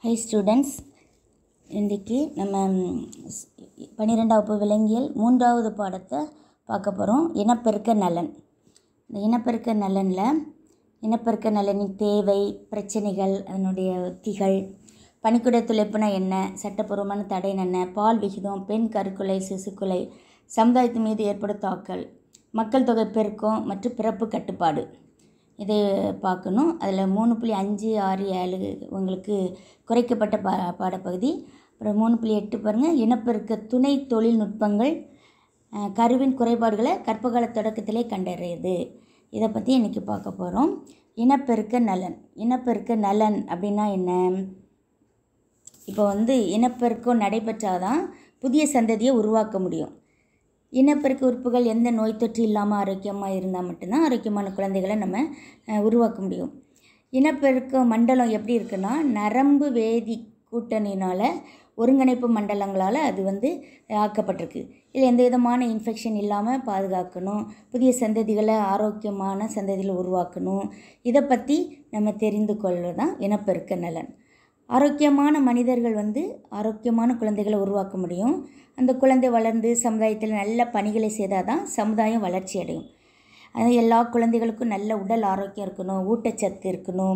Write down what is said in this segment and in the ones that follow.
High students இன்றைக்கி நம்ம பன்னிரெண்டாம் வகுப்பு விலங்கியல் மூன்றாவது பாடத்தை பார்க்க போகிறோம் இனப்பெருக்க நலன் இந்த இனப்பெருக்க நலனில் இனப்பெருக்க நலனின் தேவை பிரச்சனைகள் அதனுடைய உத்திகள் பனிக்குட துளைப்புனா என்ன சட்டப்பூர்வமான தடை என்ன பால் விகிதம் பெண் கருக்குலை சிசுக்குலை சமுதாயத்தின் மீது ஏற்படும் தாக்கல் மக்கள் தொகை பெருக்கம் மற்றும் பிறப்பு கட்டுப்பாடு இதை பார்க்கணும் அதில் மூணு புள்ளி அஞ்சு ஆறு ஏழு உங்களுக்கு குறைக்கப்பட்ட பா பாடப்பகுதி அப்புறம் மூணு புள்ளி எட்டு பாருங்கள் இனப்பெருக்க துணை தொழில்நுட்பங்கள் அஹ், கருவின் குறைபாடுகளை கற்பகால தொடக்கத்திலே கண்டறியுது இதை பற்றி இன்றைக்கி பார்க்க போகிறோம் இனப்பெருக்க நலன் இனப்பெருக்க நலன் அப்படின்னா என்ன இப்போ வந்து இனப்பெருக்கம் நடைபெற்றாதான் புதிய சந்ததியை உருவாக்க முடியும் இனப்பெருக்க உறுப்புகள் எந்த நோய் தொற்று இல்லாமல் ஆரோக்கியமாக இருந்தால் மட்டும்தான் ஆரோக்கியமான குழந்தைகளை நம்ம அஹ், உருவாக்க முடியும் இனப்பெருக்க மண்டலம் எப்படி இருக்குன்னா நரம்பு வேதி கூட்டணினால் ஒருங்கிணைப்பு மண்டலங்களால் அது வந்து ஆக்கப்பட்டிருக்கு இதில் எந்த விதமான இன்ஃபெக்ஷன் இல்லாமல் பாதுகாக்கணும் புதிய சந்ததிகளை ஆரோக்கியமான சந்ததிகளை உருவாக்கணும் இதை பற்றி நம்ம தெரிந்து கொள்வது தான் இனப்பெருக்க நலன் ஆரோக்கியமான மனிதர்கள் வந்து ஆரோக்கியமான குழந்தைகளை உருவாக்க முடியும் அந்த குழந்தை வளர்ந்து சமுதாயத்தில் நல்ல பணிகளை செய்தால் தான் சமுதாயம் வளர்ச்சி அடையும் அது எல்லா குழந்தைகளுக்கும் நல்ல உடல் ஆரோக்கியம் இருக்கணும் ஊட்டச்சத்து இருக்கணும்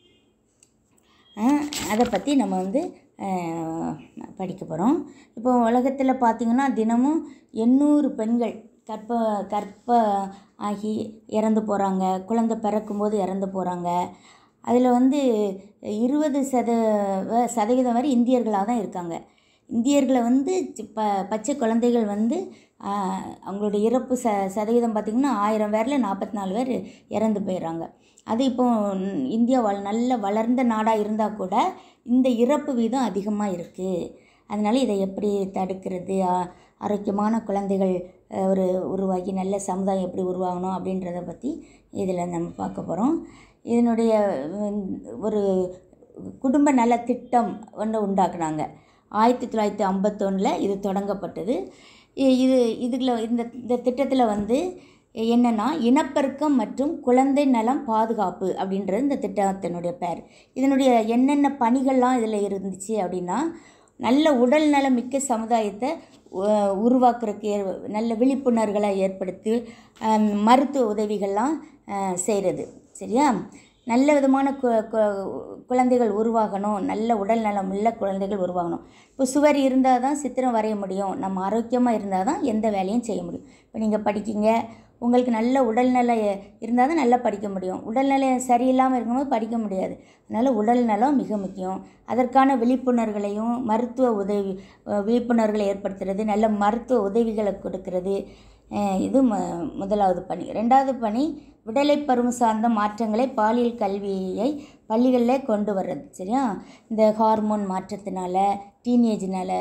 அஹ், அதை பற்றி நம்ம வந்து அஹ், படிக்க போகிறோம் இப்போ உலகத்தில் பார்த்திங்கன்னா தினமும் எண்ணூறு பெண்கள் கற்ப கற்ப ஆகி இறந்து போகிறாங்க குழந்தை பிறக்கும்போது இறந்து போகிறாங்க அதில் வந்து இருபது சத வ- சதவீதம் வரை இந்தியர்களாக தான் இருக்காங்க இந்தியர்களை வந்து சி- ப பச்சை குழந்தைகள் வந்து ஆஹ், அவங்களுடைய இறப்பு ச சதவீதம் பார்த்திங்கன்னா ஆயிரம் பேரில் நாற்பத்தி நாலு பேர் இறந்து போயிடுறாங்க அது இப்போ ம், இந்தியா வள நல்ல வளர்ந்த நாடாக இருந்தால் கூட இந்த இறப்பு வீதம் அதிகமாக இருக்குது அதனால் இதை எப்படி தடுக்கிறது ஆ- ஆரோக்கியமான குழந்தைகள் அஹ், ஒரு உருவாகி நல்ல சமுதாயம் எப்படி உருவாகணும் அப்படின்றத பற்றி இதில் நம்ம பார்க்க போகிறோம் இதனுடைய ம், ஒரு குடும்ப நல திட்டம் ஒன்று உண்டாக்குனாங்க ஆயிரத்தி தொள்ளாயிரத்தி ஐம்பத்தொன்னில் இது தொடங்கப்பட்டது இ- இது இதுல இந்த இந்த திட்டத்தில் வந்து என்னென்னா இனப்பெருக்கம் மற்றும் குழந்தை நலம் பாதுகாப்பு அப்படின்றது இந்த திட்டத்தினுடைய பேர் இதனுடைய என்னென்ன பணிகள்லாம் இதில் இருந்துச்சு அப்படின்னா நல்ல உடல் நலம் மிக்க சமுதாயத்தை உ- உருவாக்குறதுக்கு ஏ- நல்ல விழிப்புணர்வுகளை ஏற்படுத்தி அஹ், மருத்துவ உதவிகள்லாம் செய்கிறது சரியா நல்ல விதமான கு கு- குழந்தைகள் உருவாகணும் நல்ல உடல் நலம் உள்ள குழந்தைகள் உருவாகணும் இப்போ சுவர் இருந்தால் தான் சித்திரம் வரைய முடியும் நம்ம ஆரோக்கியமாக இருந்தால் தான் எந்த வேலையும் செய்ய முடியும் இப்போ நீங்கள் படிக்கீங்க உங்களுக்கு நல்ல உடல்நலம் இருந்தால் தான் நல்லா படிக்க முடியும் உடல்நலம் சரியில்லாமல் இருக்கும்போது படிக்க முடியாது அதனால் உடல் நலம் மிக முக்கியம் அதற்கான விழிப்புணர்வுகளையும் மருத்துவ உதவி அஹ் விழிப்புணர்வுகளை ஏற்படுத்துறது நல்ல மருத்துவ உதவிகளை கொடுக்கறது அஹ் இது ம முதலாவது பணி ரெண்டாவது பணி விடலை பருவம் சார்ந்த மாற்றங்களை பாலியல் கல்வியை பள்ளிகளில் கொண்டு வர்றது சரியா இந்த ஹார்மோன் மாற்றத்தினால டீனேஜ்னால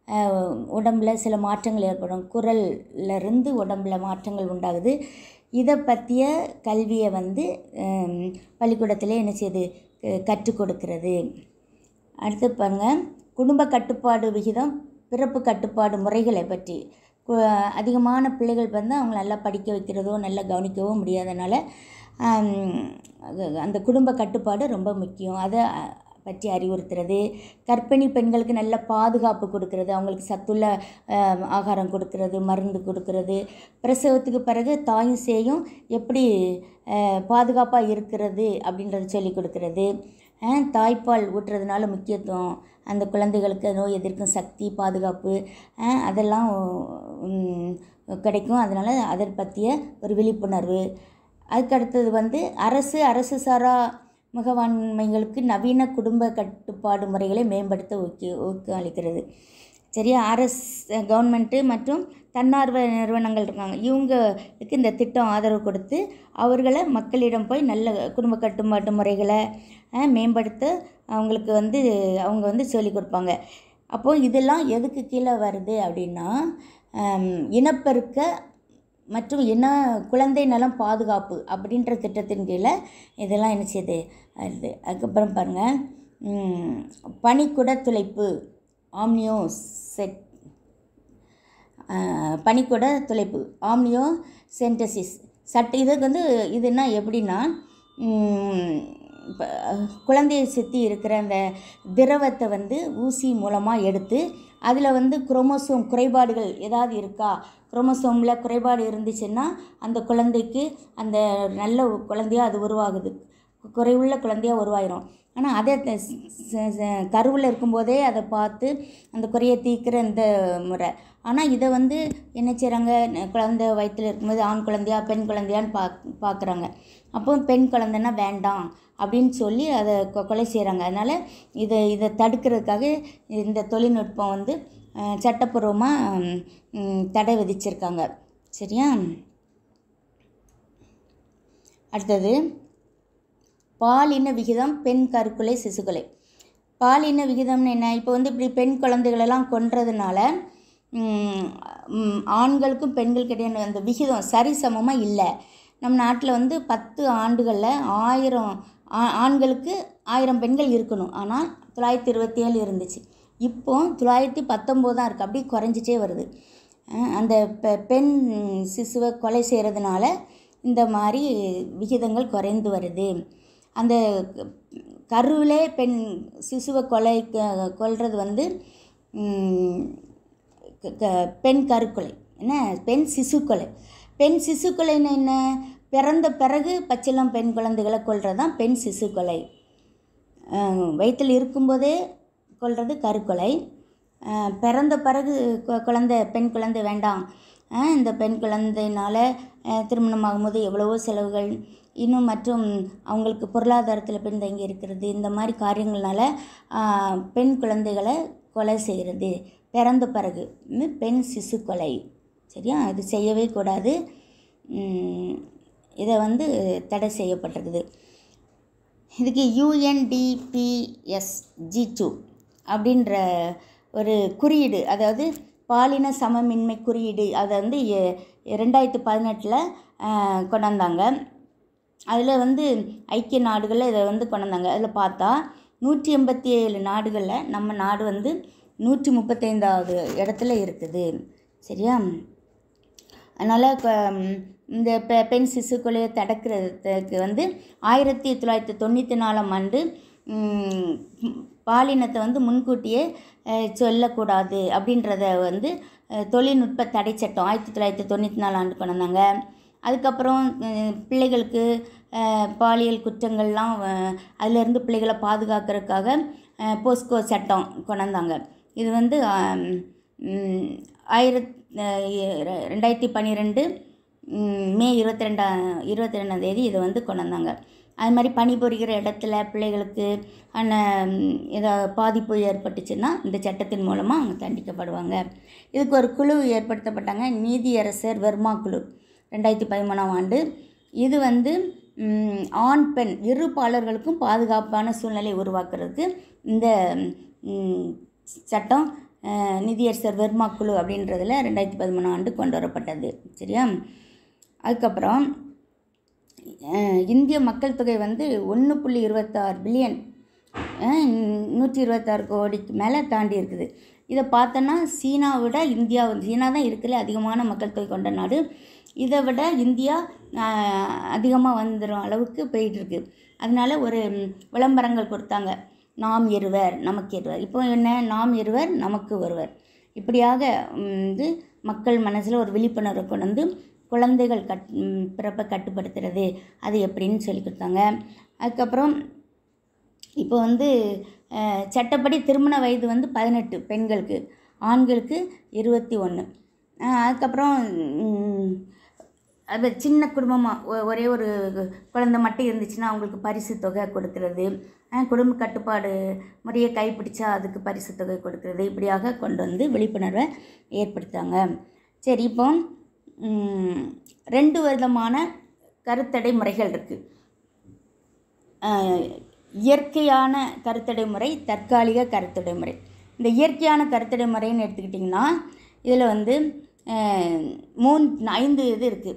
உடம்புல சில மாற்றங்கள் ஏற்படும் குரல்ல இருந்து உடம்புல மாற்றங்கள் உண்டாகுது இதை பற்றிய கல்வியை வந்து ஹம், பள்ளிக்கூடத்திலே என்ன செய்யுது க- கற்றுக் கொடுக்கிறது அடுத்து பாருங்க குடும்ப கட்டுப்பாடு விகிதம் பிறப்பு கட்டுப்பாடு முறைகளை பற்றி கு- அதிகமான பிள்ளைகள் வந்து அவங்க நல்லா படிக்க வைக்கிறதோ நல்லா கவனிக்கவோ முடியாதனால ஆம், அது- அந்த குடும்ப கட்டுப்பாடு ரொம்ப முக்கியம் அதை அ, பற்றி அறிவுறுத்துறது கர்ப்பிணி பெண்களுக்கு நல்ல பாதுகாப்பு கொடுக்கறது அவங்களுக்கு சத்துள்ள அஹ், ஆகாரம் கொடுக்கறது மருந்து கொடுக்கறது பிரசவத்துக்கு பிறகு தாயும் சேயும் எப்படி பாதுகாப்பாக இருக்கிறது அப்படின்றத சொல்லி கொடுக்கறது அஹ், தாய்ப்பால் ஊட்டுறதுனால முக்கியத்துவம் அந்த குழந்தைகளுக்கு நோய் எதிர்க்கும் சக்தி பாதுகாப்பு அஹ், அதெல்லாம் உம், கிடைக்கும் அதனால் அதை பற்றிய ஒரு விழிப்புணர்வு அதுக்கு அடுத்தது வந்து அரசு அரசு சாரா முகவாண்மைகளுக்கு நவீன குடும்ப கட்டுப்பாடு முறைகளை மேம்படுத்த ஊக்கி ஊக்கம் அளிக்கிறது சரியா அரசு கவர்மெண்ட்டு மற்றும் தன்னார்வ நிறுவனங்கள் இருக்காங்க இவங்களுக்கு இந்த திட்டம் ஆதரவு கொடுத்து அவர்களை மக்களிடம் போய் நல்ல குடும்ப கட்டுப்பாட்டு முறைகளை அஹ், மேம்படுத்த அவங்களுக்கு வந்து அவங்க வந்து சொல்லிக் கொடுப்பாங்க அப்போது இதெல்லாம் எதுக்கு கீழே வருது அப்படின்னா ஹம், இனப்பெருக்க மற்றும் இன குழந்தை நலம் பாதுகாப்பு அப்படின்ற திட்டத்தின் கீழே இதெல்லாம் என்ன செய்யுது அது அதுக்கப்புறம் பாருங்கள் பனிக்குட துளைப்பு ஆம்னியோ செட் பனிக்குட துளைப்பு ஆம்னியோ சென்டசிஸ் சட் இதுக்கு வந்து இது என்ன எப்படின்னா ம், இப்போ குழந்தையை சுற்றி இருக்கிற அந்த திரவத்தை வந்து ஊசி மூலமாக எடுத்து அதில் வந்து குரோமோசோம் குறைபாடுகள் ஏதாவது இருக்கா குரோமோசோமில் குறைபாடு இருந்துச்சுன்னா அந்த குழந்தைக்கு அந்த நல்ல குழந்தையாக அது உருவாகுது குறைவுள்ள குழந்தையாக உருவாயிரும் ஆனால் அதே கருவில் இருக்கும்போதே அதை பார்த்து அந்த குறையை தீர்க்கிற இந்த முறை ஆனால் இதை வந்து என்ன செய்கிறாங்க குழந்தை வயிற்றில் இருக்கும்போது ஆண் குழந்தையா பெண் குழந்தையான்னு பாக் பார்க்குறாங்க அப்போ பெண் குழந்தைன்னா வேண்டாம் அப்படின்னு சொல்லி அதை கொ- கொலை செய்கிறாங்க அதனால் இதை இதை தடுக்கிறதுக்காக இந்த தொழில்நுட்பம் வந்து அஹ், சட்டப்பூர்வமாக ம், தடை விதிச்சிருக்காங்க சரியா அடுத்தது பாலின விகிதம் பெண் கருக்குலை சிசுகளை பாலின விகிதம்னு என்ன இப்போ வந்து இப்படி பெண் குழந்தைகளெல்லாம் கொன்றதுனால ம், ம், ஆண்களுக்கும் பெண்களுக்கிடையே அந்த விகிதம் சரிசமமாக இல்லை நம் நாட்டில் வந்து பத்து ஆண்டுகளில் ஆயிரம் ஆ- ஆண்களுக்கு ஆயிரம் பெண்கள் இருக்கணும் ஆனால் தொள்ளாயிரத்தி இருபத்தி ஏழு இருந்துச்சு இப்போ தொள்ளாயிரத்தி பத்தொம்போது தான் இருக்குது அப்படியே குறைஞ்சிட்டே வருது அஹ் அந்த பெ- பெண் சிசுவை கொலை செய்கிறதுனால இந்த மாதிரி விகிதங்கள் குறைந்து வருது அந்த கருவிலே பெண் சிசுவை கொலை க- கொல்றது வந்து ம், க- க- பெண் கருக்கொலை என்ன பெண் சிசு கொலை பெண் சிசு கொலைன்னு என்ன பிறந்த பிறகு பச்சிளம் பெண் குழந்தைகளை கொல்றது தான் பெண் சிசு கொலை அஹ் வயிற்றில் இருக்கும்போதே கொல்றது கருக்கொலை அஹ் பிறந்த பிறகு கு- குழந்தை பெண் குழந்தை வேண்டாம் அஹ் இந்த பெண் குழந்தைனால அஹ் திருமணமாகும்போது எவ்வளவோ செலவுகள் இன்னும் மற்றும் அவங்களுக்கு பொருளாதாரத்தில் பின்தங்கி இருக்கிறது இந்த மாதிரி காரியங்கள்னால அஹ் பெண் குழந்தைகளை கொலை செய்கிறது பிறந்த பிறகு ம், பெண் சிசு கொலை சரியா இது செய்யவே கூடாது ம், இதை வந்து தடை செய்யப்பட்டிருக்குது இதுக்கு யுஎன்டிபிஎஸ் ஜி டூ அப்படின்ற ஒரு குறியீடு அதாவது பாலின சமமின்மை குறியீடு அதை வந்து எ- ரெண்டாயிரத்து பதினெட்டில் கொண்டாந்தாங்க அதில் வந்து ஐக்கிய நாடுகளில் இதை வந்து கொண்டாந்தாங்க அதில் பார்த்தா நூற்றி எண்பத்தி ஏழு நாடுகளில் நம்ம நாடு வந்து நூற்றி முப்பத்தைந்தாவது இடத்துல இருக்குது சரியா அதனால் இந்த பெ பெண் சிசு கொலையை தடுக்கிறதுக்கு வந்து ஆயிரத்தி தொள்ளாயிரத்தி தொண்ணூற்றி நாலாம் ஆண்டு ம், பாலினத்தை வந்து முன்கூட்டியே அஹ், சொல்லக்கூடாது அப்படின்றத வந்து அஹ், தொழில்நுட்ப தடை சட்டம் ஆயிரத்தி தொள்ளாயிரத்தி தொண்ணூற்றி நாலு ஆண்டு கொண்டு வந்தாங்க அதுக்கப்புறம் அஹ், பிள்ளைகளுக்கு அஹ், பாலியல் குற்றங்கள்லாம் அஹ், அதிலிருந்து பிள்ளைகளை பாதுகாக்கிறதுக்காக அஹ், போஸ்கோ சட்டம் கொண்டு வந்தாங்க இது வந்து ஆம், ம், ஆயிரத் அஹ், இ- ரெண்டாயிரத்தி பன்னிரெண்டு மே இருபத்தி ரெண்டா இருபத்தி ரெண்டாம் தேதி இதை வந்து கொண்டு வந்தாங்க அது மாதிரி பணிபுரிகிற இடத்துல பிள்ளைகளுக்கு ஆன ம், ஏதாவது பாதிப்பு ஏற்பட்டுச்சுன்னா இந்த சட்டத்தின் மூலமாக அவங்க தண்டிக்கப்படுவாங்க இதுக்கு ஒரு குழு ஏற்படுத்தப்பட்டாங்க நீதியரசர் வர்மா குழு ரெண்டாயிரத்தி பதிமூணாம் ஆண்டு இது வந்து ம், ஆண் பெண் இரு பாலர்களுக்கும் பாதுகாப்பான சூழ்நிலை உருவாக்குறதுக்கு இந்த ம், சட்டம் அஹ், நிதியரசர் வர்மா குழு அப்படின்றதுல ரெண்டாயிரத்தி பதிமூணாம் ஆண்டு கொண்டு வரப்பட்டது சரியா அதுக்கப்புறம் அஹ், இந்திய மக்கள் தொகை வந்து ஒன்று புள்ளி இருபத்தாறு பில்லியன் நூற்றி இருபத்தாறு கோடிக்கு மேலே தாண்டி இருக்குது இதை பார்த்தோன்னா சீனாவை விட இந்தியா வந்து சீனா தான் இருக்கிற அதிகமான மக்கள் தொகை கொண்ட நாடு இதை விட இந்தியா அதிகமாக வந்துடும் அளவுக்கு போயிட்டுருக்கு அதனால ஒரு ம், விளம்பரங்கள் கொடுத்தாங்க நாம் இருவர் நமக்கு இருவர் இப்போ என்ன நாம் இருவர் நமக்கு ஒருவர் இப்படியாக ம், வந்து மக்கள் மனசில் ஒரு விழிப்புணர்வை கொண்டு வந்து குழந்தைகள் கட் ம், பிறப்பை கட்டுப்படுத்துறது அது எப்படின்னு சொல்லி கொடுத்தாங்க அதுக்கப்புறம் இப்போ வந்து அஹ், சட்டப்படி திருமண வயது வந்து பதினெட்டு பெண்களுக்கு ஆண்களுக்கு இருபத்தி ஒன்று அதுக்கப்புறம் ம், அது சின்ன குடும்பமாக ஒரே ஒரு குழந்தை மட்டும் இருந்துச்சுன்னா அவங்களுக்கு பரிசு தொகை கொடுக்கறது அஹ், குடும்ப கட்டுப்பாடு முறையை கைப்பிடிச்சா அதுக்கு பரிசு தொகை கொடுக்கறது இப்படியாக கொண்டு வந்து விழிப்புணர்வை ஏற்படுத்தாங்க சரி இப்போ ம், ரெண்டு விதமான கருத்தடை முறைகள் இருக்குது ஆஹ் இயற்கையான கருத்தடை முறை தற்காலிக கருத்தடை முறை இந்த இயற்கையான கருத்தடை முறைன்னு எடுத்துக்கிட்டிங்கன்னா இதில் வந்து ஆஹ் மூணு ஐந்து இது இருக்குது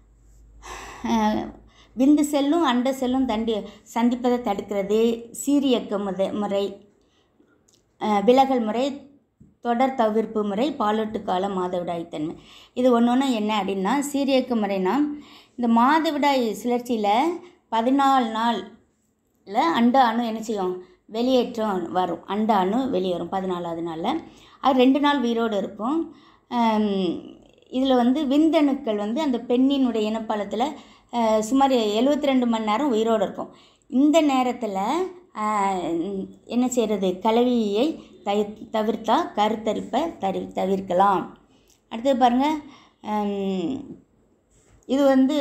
விந்து செல்லும் அண்ட செல்லும் தண்டி சந்திப்பதை தடுக்கிறது சீரியக்க முறை முறை ஆஹ் விலகல் முறை தொடர் தவிர்ப்பு முறை பாலூட்டு கால மாதவிடாய்த்தன்மை இது ஒன்று ஒன்று என்ன அப்படின்னா சீரியக்க முறைனா இந்த மாதவிடாய் சுழற்சியில் பதினாலு நாள் இல்லை அண்ட அணு என்ன செய்யும் வெளியேற்றம் வரும் அண்ட அணு வெளியேறும் பதினாலாவது நாளில் அது ரெண்டு நாள் உயிரோடு இருக்கும் இதில் வந்து விந்தணுக்கள் வந்து அந்த பெண்ணினுடைய இனப்பாலத்தில் சுமார் எழுபத்தி ரெண்டு மணி நேரம் உயிரோடு இருக்கும் இந்த நேரத்தில் என்ன செய்கிறது கலவியை தை தவிர்த்தா கருத்தரிப்பை தரி தவிர்க்கலாம் அடுத்தது பாருங்கள் இது வந்து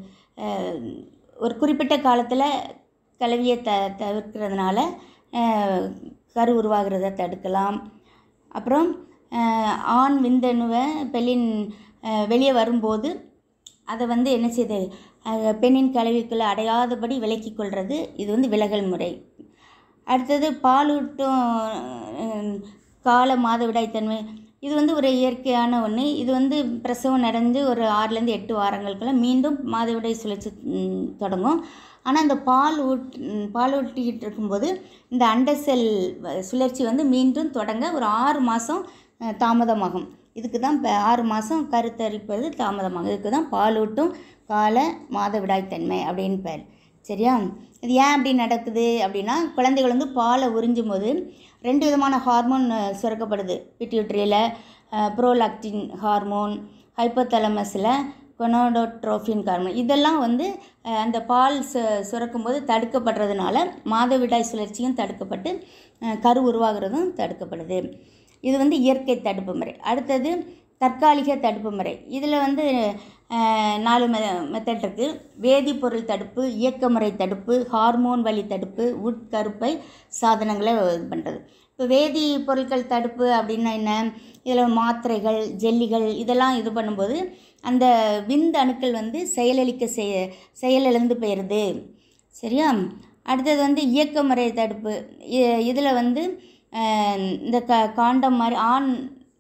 அஹ், ஒரு குறிப்பிட்ட காலத்தில் கலவியை த தவிர்க்கிறதுனால அஹ், கரு உருவாகிறத தடுக்கலாம் அப்புறம் அஹ், ஆண் விந்தணுவை பெண்ணின் அஹ், வெளியே வரும்போது அதை வந்து என்ன செய்யுது அஹ், பெண்ணின் கலவிக்குள்ளே அடையாதபடி விலக்கிக் கொள்வது இது வந்து விலகல் முறை அடுத்தது பாலூட்டும் அஹ், கால மாதவிடாய்த்தன்மை இது வந்து ஒரு இயற்கையான ஒன்று இது வந்து பிரசவம் நடந்து ஒரு ஆறுலேருந்து எட்டு வாரங்களுக்குள்ள மீண்டும் மாதவிடாய் சுழற்சி ம், தொடங்கும் ஆனால் இந்த பால் ஊட் ம், பால் ஊட்டிக்கிட்டு இருக்கும்போது இந்த அண்ட செல் வ- சுழற்சி வந்து மீண்டும் தொடங்க ஒரு ஆறு மாதம் தாமதமாகும் இதுக்கு தான் இப்போ ஆறு மாதம் கருத்தரிப்பது தாமதமாகும் இதுக்கு தான் பாலூட்டும் கால மாதவிடாய்த்தன்மை அப்படின்னு பேர் சரியா இது ஏன் அப்படி நடக்குது அப்படின்னா குழந்தைகள் வந்து பாலை உறிஞ்சும் போது ரெண்டு விதமான ஹார்மோன் அஹ், சுரக்கப்படுது பிட்யூட்ரியில் ப்ரோலாக்டின் ஹார்மோன் ஹைப்போதலமஸில் கொனோடோட்ரோஃபின் ஹார்மோன் இதெல்லாம் வந்து அஹ், அந்த பால் சு சுரக்கும்போது தடுக்கப்படுறதுனால மாதவிடாய் சுழற்சியும் தடுக்கப்பட்டு அஹ், கரு உருவாகிறதும் தடுக்கப்படுது இது வந்து இயற்கை தடுப்பு முறை அடுத்தது தற்காலிக தடுப்பு முறை இதில் வந்து அஹ், நாலு மெ மெத்தட் இருக்குது வேதிப்பொருள் தடுப்பு இயக்க முறை தடுப்பு ஹார்மோன் வழி தடுப்பு உட்கருப்பை சாதனங்களை இது பண்ணுறது இப்போ வேதி பொருட்கள் தடுப்பு அப்படின்னா என்ன இதில் மாத்திரைகள் ஜெல்லிகள் இதெல்லாம் இது பண்ணும்போது அந்த விந்து அணுக்கள் வந்து செயலளிக்க செய செயலிழந்து போயிடுது சரியா அடுத்தது வந்து இயக்க முறை தடுப்பு இதில் வந்து அஹ், இந்த க காண்டம் மாதிரி ஆண்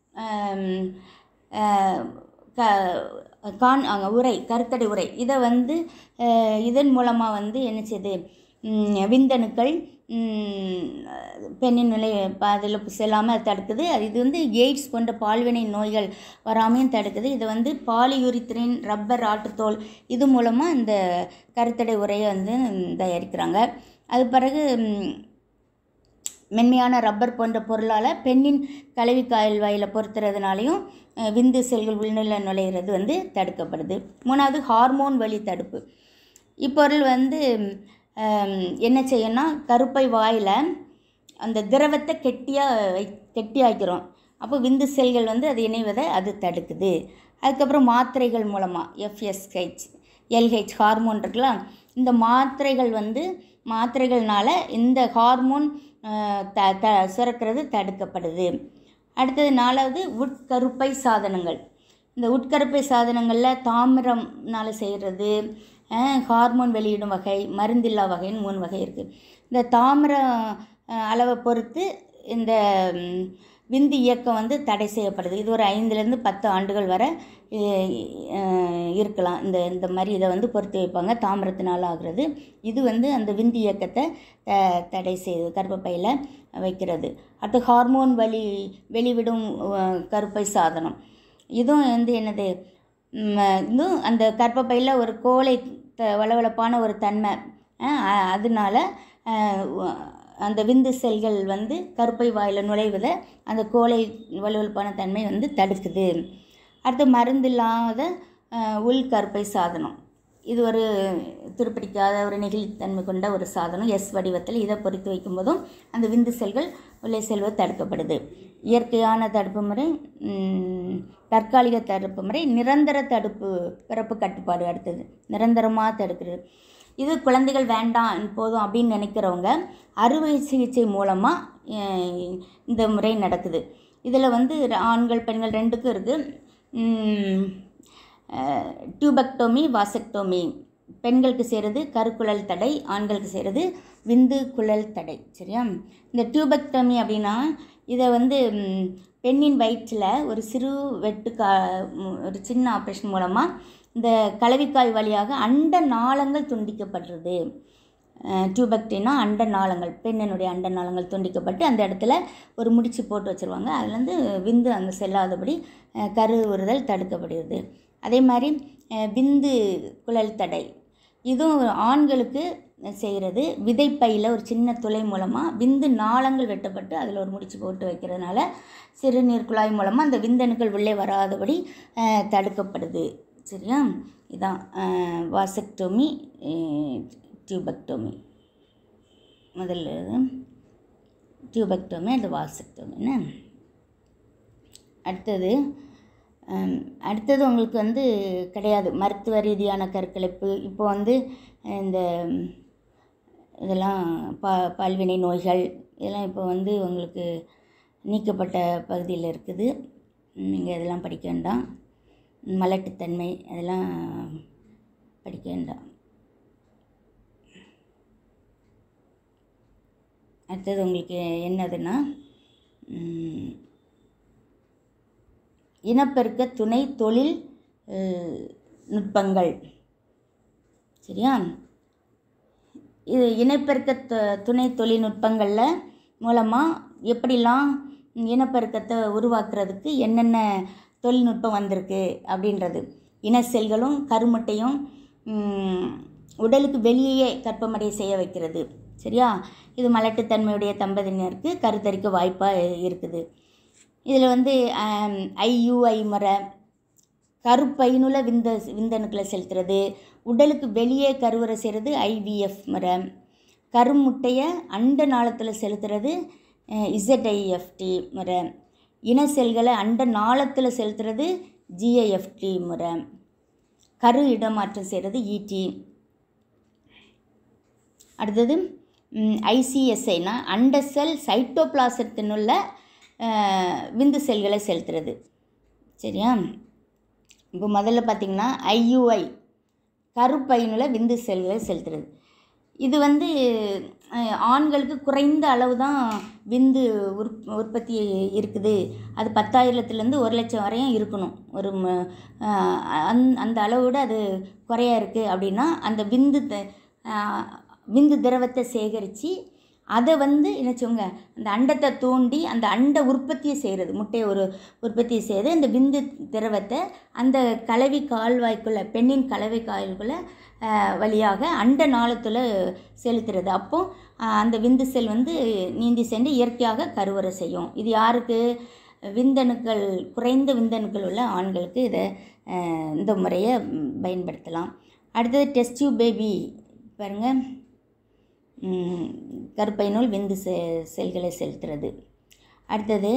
ஆம், அஹ், க கான் அங்க உரை கருத்தடை உரை இதை வந்து அஹ், இதன் மூலமாக வந்து என்ன செய்யுது ம், விந்தணுக்கள் ம், பெண்ணின் நிலை அதில் செல்லாமல் தடுக்குது அது இது வந்து எய்ட்ஸ் போன்ற பால்வினை நோய்கள் வராமையும் தடுக்குது இது வந்து பாலியூரித்ரின் ரப்பர் ஆட்டுத்தோல் இது மூலமாக இந்த கருத்தடை உரையை வந்து ம், தயாரிக்கிறாங்க அது பிறகு ம், மென்மையான ரப்பர் போன்ற பொருளால் பெண்ணின் கலவி காயல் வாயில் பொருத்துறதுனாலையும் அஹ், விந்து செல்கள் உள்நிலை நுழையிறது வந்து தடுக்கப்படுது மூணாவது ஹார்மோன் வழி தடுப்பு இப்பொருள் வந்து ஹம், என்ன செய்யணும்னா கருப்பை வாயில் அந்த திரவத்தை கெட்டியாக வை கெட்டியாக்கிறோம் அப்போ விந்து செல்கள் வந்து அது இணைவதை அது தடுக்குது அதுக்கப்புறம் மாத்திரைகள் மூலமாக எஃப்எஸ்ஹெச் எல்ஹெச் ஹார்மோன் இருக்குல்ல இந்த மாத்திரைகள் வந்து மாத்திரைகள்னால இந்த ஹார்மோன் அஹ், த த சுரக்கிறது தடுக்கப்படுது அடுத்தது நாலாவது உட்கருப்பை சாதனங்கள் இந்த உட்கருப்பை சாதனங்களில் தாமிரம்னால செய்கிறது ஹார்மோன் வெளியிடும் வகை மருந்தில்லா வகைன்னு மூணு வகை இருக்குது இந்த தாமிர அஹ், அளவை பொறுத்து இந்த ம், விந்து இயக்கம் வந்து தடை செய்யப்படுது இது ஒரு ஐந்துலேருந்து பத்து ஆண்டுகள் வரை அஹ், அஹ், இருக்கலாம் இந்த இந்த மாதிரி இதை வந்து பொறுத்து வைப்பாங்க தாமிரத்தினால் ஆகிறது இது வந்து அந்த விந்து இயக்கத்தை த- தடை செய்யுது கர்ப்பப்பையில் வைக்கிறது அடுத்து ஹார்மோன் வழி வெளிவிடும் அஹ், கருப்பை சாதனம் இதுவும் வந்து என்னது ம், இதுவும் அந்த கர்ப்பப்பையில் ஒரு கோழை த வளவளப்பான ஒரு தன்மை அஹ், அ- அதனால அஹ், உ- அந்த விந்து செல்கள் வந்து கருப்பை வாயில் நுழைவதை அந்த கோழை வலுவழுப்பான தன்மை வந்து தடுக்குது அடுத்து மருந்தில்லாத அஹ், உள் கருப்பை சாதனம் இது ஒரு துருப்பிடிக்காத ஒரு நெகிழித்தன்மை கொண்ட ஒரு சாதனம் எஸ் வடிவத்தில் இதை பொறித்து வைக்கும்போதும் அந்த விந்து செல்கள் உள்ளே செல்வது தடுக்கப்படுது இயற்கையான தடுப்பு முறை ம், தற்காலிக தடுப்பு முறை நிரந்தர தடுப்பு பிறப்பு கட்டுப்பாடு அடுத்தது நிரந்தரமாக தடுக்கிறது இது குழந்தைகள் வேண்டாம் போதும் அப்படின்னு நினைக்கிறவங்க அறுவை சிகிச்சை மூலமாக இந்த முறை நடக்குது இதில் வந்து ஆண்கள் பெண்கள் ரெண்டுக்கும் இருக்குது டியூபக்டோமி வாசக்டோமி பெண்களுக்கு செய்கிறது கருக்குழல் தடை ஆண்களுக்கு செய்கிறது விந்து குழல் தடை சரியா இந்த டியூபக்டோமி அப்படின்னா இதை வந்து ம், பெண்ணின் வயிற்றில் ஒரு சிறு வெட்டு கா ம், ஒரு சின்ன ஆப்ரேஷன் மூலமாக இந்த கலவிக்காய் வழியாக அண்ட நாளங்கள் துண்டிக்கப்படுறது டியூபக்டினா அண்ட நாளங்கள் பெண்ணினுடைய அண்ட நாளங்கள் துண்டிக்கப்பட்டு அந்த இடத்துல ஒரு முடிச்சு போட்டு வச்சுருவாங்க அதுலேருந்து விந்து அங்கே செல்லாதபடி அஹ், கரு உறுதல் தடுக்கப்படுகிறது அதே மாதிரி அஹ், விந்து குழல் தடை இதுவும் ஆண்களுக்கு செய்கிறது விதைப்பையில் ஒரு சின்ன துளை மூலமாக விந்து நாளங்கள் வெட்டப்பட்டு அதில் ஒரு முடிச்சு போட்டு வைக்கிறதுனால சிறுநீர் குழாய் மூலமாக அந்த விந்தணுக்கள் உள்ளே வராதபடி அஹ், தடுக்கப்படுது சரியா இதான் வாசக்டோமி டியூபக்டோமி முதல்ல டியூபக்டோமி அது வாசக்டோமி என்ன அடுத்தது ஹம், அடுத்தது உங்களுக்கு வந்து கிடையாது மருத்துவ ரீதியான கருக்கலைப்பு இப்போ வந்து இந்த இதெல்லாம் பா பால்வினை நோய்கள் இதெல்லாம் இப்போ வந்து உங்களுக்கு நீக்கப்பட்ட பகுதியில் இருக்குது நீங்கள் இதெல்லாம் படிக்க வேண்டாம் மலட்டுத்தன்மை அதெல்லாம் படிக்க வேண்டாம் அடுத்தது உங்களுக்கு என்னதுன்னா ம், இனப்பெருக்க துணை தொழில் அஹ், நுட்பங்கள் சரியா இது இனப்பெருக்க து- துணை தொழில்நுட்பங்களில் மூலமாக எப்படிலாம் இனப்பெருக்கத்தை உருவாக்குறதுக்கு என்னென்ன தொழில்நுட்பம் வந்திருக்கு அப்படின்றது இன செல்களும் கருமுட்டையும் ம், உடலுக்கு வெளியே கற்பமடைய செய்ய வைக்கிறது சரியா இது மலட்டுத்தன்மையுடைய தம்பதியினருக்கு கருத்தரிக்க வாய்ப்பாக இருக்குது இதில் வந்து ஐயுஐ முறை கருப்பையினுள்ள விந்த விந்தணுக்களை செலுத்துறது உடலுக்கு வெளியே கருவறை செய்கிறது ஐவிஎஃப் முறை கருமுட்டையை அண்ட நாளத்தில் செலுத்துறது இசட்ஐஎஃப்டி முறை இன செல்களை அண்ட நாளத்தில் செலுத்துறது ஜிஐஎஃப்டி முறை கரு இடமாற்றம் செய்கிறது இடி அடுத்தது ஐசிஎஸ்ஐனா அண்ட செல் சைட்டோபிளாசத்தினுள்ள அஹ், விந்து செல்களை செலுத்துறது சரியா இப்போ முதல்ல பார்த்திங்கன்னா ஐயுஐ கருப்பையினுள்ள விந்து செல்களை செலுத்துறது இது வந்து அஹ், ஆண்களுக்கு குறைந்த அளவு தான் விந்து உற் உற்பத்தி இருக்குது அது பத்தாயிரத்துலேருந்து ஒரு லட்சம் வரையும் இருக்கணும் ஒரு ம- அஹ், அந் அந்த அளவு விட அது குறையா இருக்குது அப்படின்னா அந்த விந்து த- அஹ், விந்து திரவத்தை சேகரித்து அதை வந்து என்னச்சுங்க அந்த அண்டத்தை தூண்டி அந்த அண்ட உற்பத்தியை செய்கிறது முட்டையை ஒரு உற்பத்தியை செய்து அந்த விந்து திரவத்தை அந்த கலவி கால்வாய்க்குள்ளே பெண்ணின் கலவை கால்குள்ளே வழியாக அண்ட நாளத்தில் செலுத்துறது அப்போ ஆஹ், அந்த விந்து செல் வந்து நீந்தி சென்று இயற்கையாக கருவறை செய்யும் இது யாருக்கு விந்தணுக்கள் குறைந்த விந்தணுக்கள் உள்ள ஆண்களுக்கு இதை ஆஹ், இந்த முறையை ம், பயன்படுத்தலாம் அடுத்தது டெஸ்ட் டியூப் பேபி பாருங்கள் ம், கருப்பையினுள் விந்து செ செல்களை செலுத்துறது அடுத்தது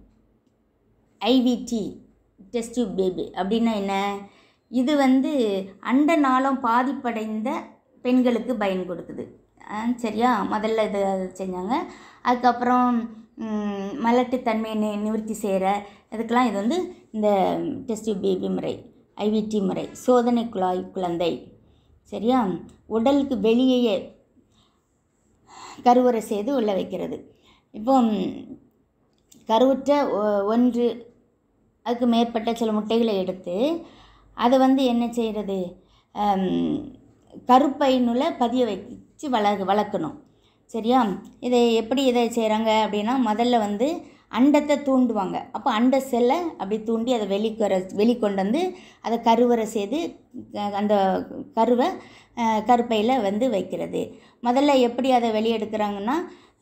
ஐவிடி டெஸ்ட் டியூப் பேபி அப்படின்னா என்ன இது வந்து அண்ட நாளம் பாதிப்படைந்த பெண்களுக்கு பயன் கொடுக்குது ஆ, சரியா முதல்ல இது செஞ்சாங்க அதுக்கப்புறம் ம், மலட்டுத்தன்மையை நி நிவர்த்தி செய்கிற இதுக்கெல்லாம் இது வந்து இந்த டெஸ்ட் டியூப் பேபி முறை ஐவிடி முறை சோதனை குழாய் குழந்தை சரியா உடலுக்கு வெளியேயே கருவுறை செய்து உள்ள வைக்கிறது இப்போ ம், கருவுற்ற ஒ- ஒன்று அதுக்கு மேற்பட்ட சில முட்டைகளை எடுத்து அதை வந்து என்ன செய்கிறது கருப்பையினுள்ள பதிய வச்சு வள வளர்க்கணும் சரியா இதை எப்படி இதை செய்கிறாங்க அப்படின்னா முதல்ல வந்து அண்டத்தை தூண்டுவாங்க அப்போ அண்ட செல்லை அப்படி தூண்டி அதை வெளிக்கொர வெளிக்கொண்டு வந்து அதை கருவறை செய்து அஹ், அந்த கருவை கருப்பையில் வந்து வைக்கிறது முதல்ல எப்படி அதை வெளியெடுக்கிறாங்கன்னா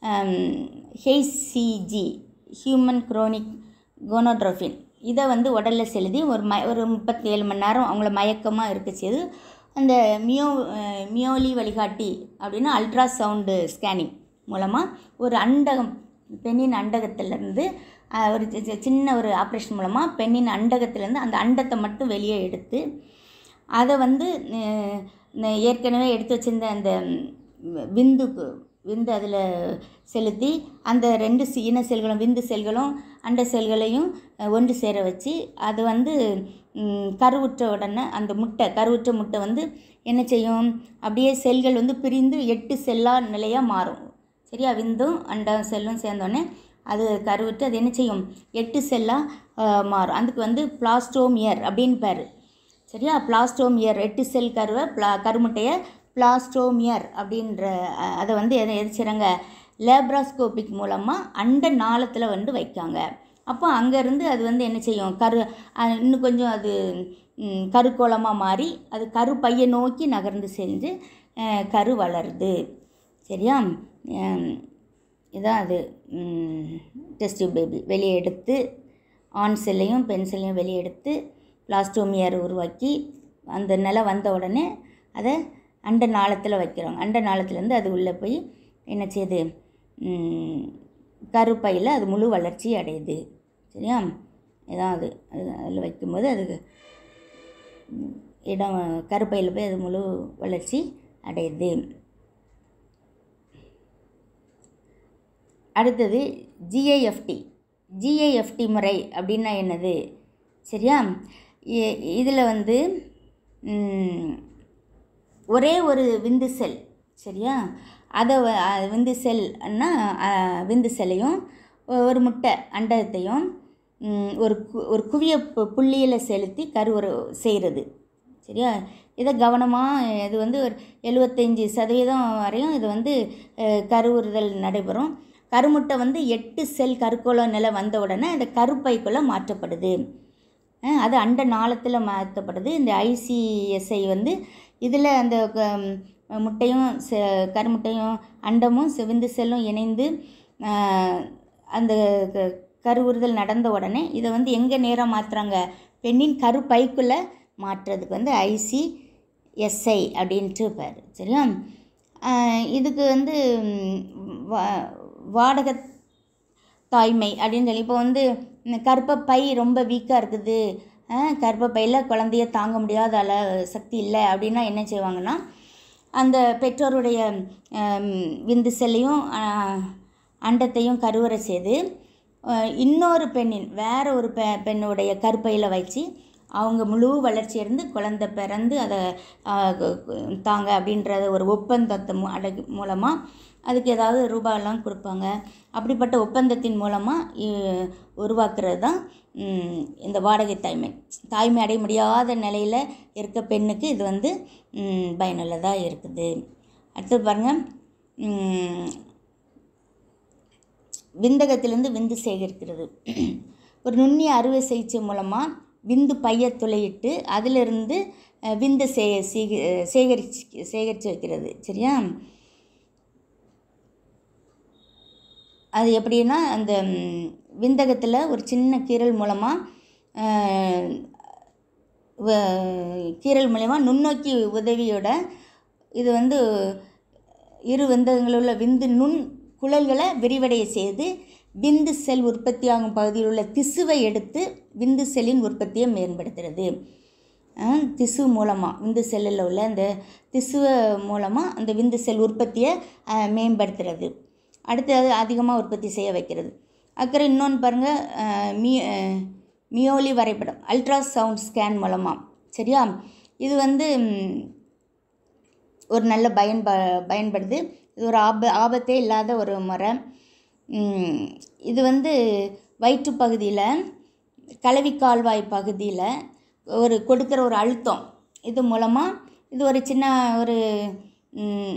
ஹெய்சிஜி ஹியூமன் குரோனிக் கோனோட்ரோஃபின் இதை வந்து உடலில் செலுத்தி ஒரு ம ஒரு முப்பத்தி ஏழு மணி நேரம் அவங்கள மயக்கமாக இருக்க செய்து அந்த மியோ அஹ், மியோலி வழிகாட்டி அப்படின்னா அல்ட்ரா சவுண்டு ஸ்கேனிங் மூலமாக ஒரு அண்டகம் பெண்ணின் அண்டகத்திலேருந்து ஒரு சி- சி- சின்ன ஒரு ஆப்ரேஷன் மூலமாக பெண்ணின் அண்டகத்திலேருந்து அந்த அண்டத்தை மட்டும் வெளியே எடுத்து அதை வந்து அஹ், ந- ஏற்கனவே எடுத்து வச்சிருந்த அந்த ம், விந்துக்கு விந்து அதில் செலுத்தி அந்த ரெண்டு சி- இன செல்களும் விந்து செல்களும் அண்ட செல்களையும் அஹ், ஒன்று சேர வச்சு அது வந்து ம், கருவுற்ற உடனே அந்த முட்டை கருவுற்ற முட்டை வந்து என்ன செய்யும் அப்படியே செல்கள் வந்து பிரிந்து எட்டு செல்லா நிலையாக மாறும் சரியா விந்தும் அண்ட செல்லும் சேர்ந்தோடனே அது கருவுற்று அது என்ன செய்யும் எட்டு செல்லாக மாறும் அதுக்கு வந்து பிளாஸ்டோமியர் அப்படின்னு பேர் சரியா பிளாஸ்டோமியர் எட்டு செல் கருவை பிளா கருமுட்டையை பிளாஸ்டோமியர் அப்படின்ற அஹ், அதை வந்து எதை எது செய்கிறாங்க லேப்ராஸ்கோபிக் மூலமாக அண்ட நாளத்தில் வந்து வைக்காங்க அப்போ அங்கேருந்து அது வந்து என்ன செய்யும் கரு அஹ் இன்னும் கொஞ்சம் அது ம், கருக்கோளமாக மாறி அது கரு பையை நோக்கி நகர்ந்து சென்று அஹ், கரு வளருது சரியா ஹம், இதான் அது டெஸ்ட் பேபி வெளியே எடுத்து ஆண் செல்லையும் பெண் செல்லையும் வெளியே எடுத்து பிளாஸ்டோமியர் உருவாக்கி அந்த நிலை வந்த உடனே அதை அண்ட நாளத்தில் வைக்கிறோம் அண்ட நாளத்துலேருந்து அது உள்ளே போய் என்ன செய்யுது ம், கருப்பையில் அது முழு வளர்ச்சி அடையுது சரியா இதான் அது அது அதில் வைக்கும்போது அது ம், இடம் கருப்பையில் போய் அது முழு வளர்ச்சி அடையுது அடுத்தது ஜிஐஎஃப்டி ஜிஐஎஃப்டி முறை அப்படின்னா என்னது சரியா இதில் வந்து ம், ஒரே ஒரு விந்து செல் சரியா அதை வ- அஹ் விந்து செல்னா அஹ், விந்து செல்லையும் ஒ- ஒரு முட்டை அண்டத்தையும் ம், ஒரு கு ஒரு குவிய பு- புள்ளியில் செலுத்தி கருவுறு செய்கிறது சரியா இதை கவனமாக இது வந்து ஒரு எழுபத்தஞ்சி சதவீதம் வரையும் இது வந்து அஹ், கருவுறுதல் நடைபெறும் கருமுட்டை வந்து எட்டு செல் கருக்கோள நிலை வந்த உடனே அந்த கருப்பைக்குள்ளே மாற்றப்படுது அஹ் அது அண்ட நாளத்தில் மாற்றப்படுது இந்த ஐசிஎஸ்ஐ வந்து இதில் அந்த க- முட்டையும் செ கருமுட்டையும் அண்டமும் செவிந்து செல்லும் இணைந்து அஹ், அந்த க- கருவுறுதல் நடந்த உடனே இதை வந்து எங்கே நேராக மாற்றுறாங்க பெண்ணின் கருப்பைக்குள்ளே மாற்றுறதுக்கு வந்து ஐசிஎஸ்ஐ அப்படின்ட்டு பேர் சரியா அஹ், இதுக்கு வந்து ம், வா- வாடகை தாய்மை அப்படின்னு சொல்லி இப்போ வந்து இந்த கர்ப்பப்பை ரொம்ப வீக்காக இருக்குது அஹ், கர்ப்பப்பையில் குழந்தைய தாங்க முடியாத அள சக்தி இல்லை அப்படின்னா என்ன செய்வாங்கன்னா அந்த பெற்றோருடைய ஹம், விந்து செல்லையும் அஹ், அண்டத்தையும் கருவறை செய்து அஹ், இன்னொரு பெண்ணின் வேற ஒரு பெ பெண்ணுடைய கருப்பையில் வச்சு அவங்க முழு வளர்ச்சி இருந்து குழந்தை பிறந்து அதை அஹ், கு- கு- தாங்க அப்படின்றத ஒரு ஒப்பந்தத்தை மூ- அடகு மூலமாக அதுக்கு ஏதாவது ரூபாயெல்லாம் கொடுப்பாங்க அப்படிப்பட்ட ஒப்பந்தத்தின் மூலமாக உருவாக்குறது தான் ம், இந்த வாடகை தாய்மை தாய்மை அடைய முடியாத நிலையில் இருக்க பெண்ணுக்கு இது வந்து ம், பயனுள்ளதாக இருக்குது அடுத்து பாருங்கள் விந்தகத்திலிருந்து விந்து சேகரிக்கிறது ஒரு நுண்ணிய அறுவை சிகிச்சை மூலமாக விந்து பைய துளையிட்டு அதிலிருந்து அஹ், விந்து சே சீக சேகரிச்சு சேகரித்து வைக்கிறது சரியா அது எப்படின்னா அந்த ம், விந்தகத்தில் ஒரு சின்ன கீறல் மூலமாக கீறல் மூலயமா நுண்ணோக்கி உதவியோட இது வந்து இரு விந்தகங்களில் உள்ள விந்து நுண் குழல்களை விரிவடைய செய்து விந்து செல் உற்பத்தியாகும் பகுதியில் உள்ள திசுவை எடுத்து விந்து செல்லின் உற்பத்தியை மேம்படுத்துறது அஹ், திசு மூலமாக விந்து செல்லில் உள்ள அந்த திசுவை மூலமாக அந்த விந்து செல் உற்பத்தியை அஹ், மேம்படுத்துறது அடுத்து அது அதிகமாக உற்பத்தி செய்ய வைக்கிறது அப்புறம் இன்னொன்று பாருங்கள் மீ அஹ், மியோலி வரைபடம் அல்ட்ரா சவுண்ட் ஸ்கேன் மூலமாக சரியா இது வந்து ம், ஒரு நல்ல பயன்ப பயன்படுது இது ஒரு ஆப ஆபத்தே இல்லாத ஒரு முறை ம், இது வந்து வயிற்று பகுதியில் கலவி கால்வாய் பகுதியில் ஒரு கொடுக்குற ஒரு அழுத்தம் இது மூலமாக இது ஒரு சின்ன ஒரு ம்,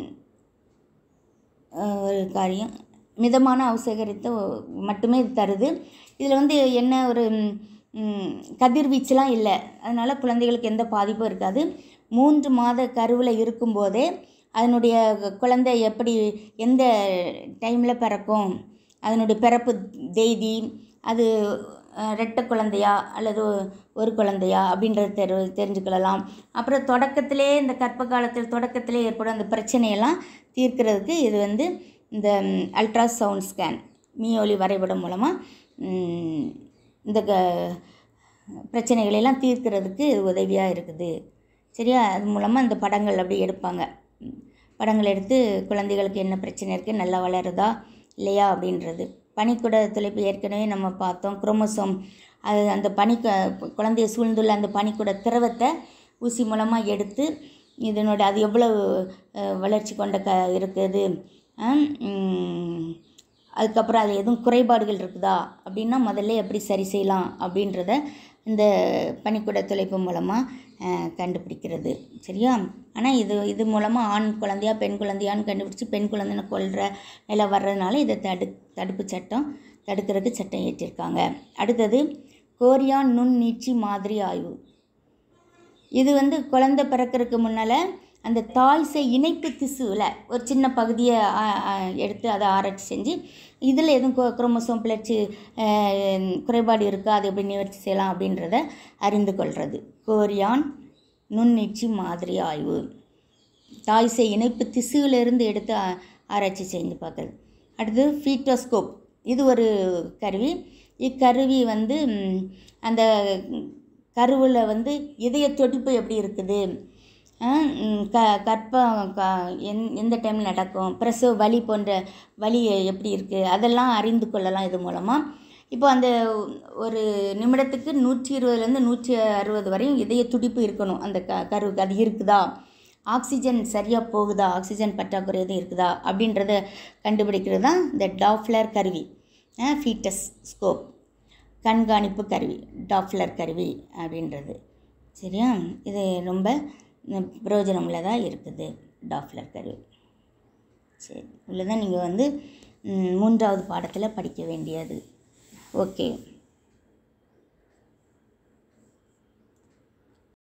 அஹ், ஒரு காரியம் மிதமான அவசகரித்து மட்டுமே இது தருது இதில் வந்து என்ன ஒரு ம், கதிர்வீச்சுலாம் இல்லை அதனால் குழந்தைகளுக்கு எந்த பாதிப்பும் இருக்காது மூன்று மாத கருவில் இருக்கும்போதே அதனுடைய குழந்தை எப்படி எந்த டைமில் பிறக்கும் அதனுடைய பிறப்பு தேதி அது அஹ், ரெட்டை குழந்தையா அல்லது ஒரு குழந்தையா அப்படின்றத தெரி தெரிஞ்சுக்கலாம் அப்புறம் தொடக்கத்திலே இந்த கர்ப்ப காலத்தில் தொடக்கத்திலே ஏற்படும் அந்த பிரச்சனையெல்லாம் தீர்க்கிறதுக்கு இது வந்து இந்த அல்ட்ரா சவுண்ட் ஸ்கேன் மீயொலி வரைபடம் மூலமாக இந்த க பிரச்சனைகளெல்லாம் தீர்க்கிறதுக்கு இது உதவியாக இருக்குது சரியா அது மூலமாக இந்த படங்கள் அப்படி எடுப்பாங்க ம். படங்கள் எடுத்து குழந்தைகளுக்கு என்ன பிரச்சனை இருக்குது நல்லா வளருதா இல்லையா அப்படின்றது பனிக்குட துளைப்பு ஏற்கனவே நம்ம பார்த்தோம் குரோமோசோம் அது அந்த பனி குழந்தைய சூழ்ந்துள்ள அந்த பனிக்குட திரவத்தை ஊசி மூலமாக எடுத்து இதனோட அது எவ்வளவு அஹ், வளர்ச்சி கொண்ட க இருக்குது ஆம், ம், அதுக்கப்புறம் அது எதுவும் குறைபாடுகள் இருக்குதா அப்படின்னா முதல்ல எப்படி சரி செய்யலாம் அப்படின்றத இந்த பனிக்குட துளைப்பு மூலமாக கண்டுபிடிக்கிறது சரியா ஆனால் இது இது மூலமாக ஆண் குழந்தையா பெண் குழந்தையான்னு கண்டுபிடிச்சி பெண் குழந்தைன்னு கொல்கிற நிலை வர்றதுனால இதை தடு தடுப்பு சட்டம் தடுக்கிறதுக்கு சட்டம் இயற்றியிருக்காங்க அடுத்தது கோரியான் நுண்ணீட்சி மாதிரி ஆய்வு இது வந்து குழந்தை பிறக்கறதுக்கு முன்னால் அந்த தாய் சேய் இணைப்பு திசுவில் ஒரு சின்ன பகுதியை ஆ, ஆ, எடுத்து அதை ஆராய்ச்சி செஞ்சு இதில் எதுவும் குரோ- குரோமோசோம் பிளர்ச்சி அஹ், குறைபாடு இருக்கா அது எப்படி நிவர்த்தி செய்யலாம் அப்படின்றத அறிந்து கொள்வது கோரியான் நுண்ணீட்சி மாதிரி ஆய்வு தாய் சேய் இணைப்பு திசுவிலிருந்து எடுத்து ஆ- ஆராய்ச்சி செஞ்சு பார்க்குறது அடுத்தது ஃபீட்டோஸ்கோப் இது ஒரு கருவி இக்கருவி வந்து ம், அந்த கருவில் வந்து இதய துடிப்பு எப்படி இருக்குது ஆ, ம், க கற்பம் க எந் எந்த டைமில் நடக்கும் பிரசவ வலி போன்ற வலி எப்படி இருக்குது அதெல்லாம் அறிந்து கொள்ளலாம் இது மூலமாக இப்போ அந்த ஒரு நிமிடத்துக்கு நூற்றி இருபதுலேருந்து நூற்றி அறுபது வரையும் இதய துடிப்பு இருக்கணும் அந்த க கருவுக்கு அது இருக்குதா ஆக்சிஜன் சரியாக போகுதா ஆக்சிஜன் பற்றாக்குறை எதுவும் இருக்குதா அப்படின்றத கண்டுபிடிக்கிறது தான் இந்த டாப்ளர் கருவி ஃபீட்டஸ் ஸ்கோப் கண்காணிப்பு கருவி டாப்ளர் கருவி அப்படின்றது சரியா இது ரொம்ப ம், பிரயோஜனம் உள்ளதாக இருக்குது டாப்ளர் கருவி சரி இவ்வளோதான் நீங்கள் வந்து ம், மூன்றாவது பாடத்தில் படிக்க வேண்டியது ஓகே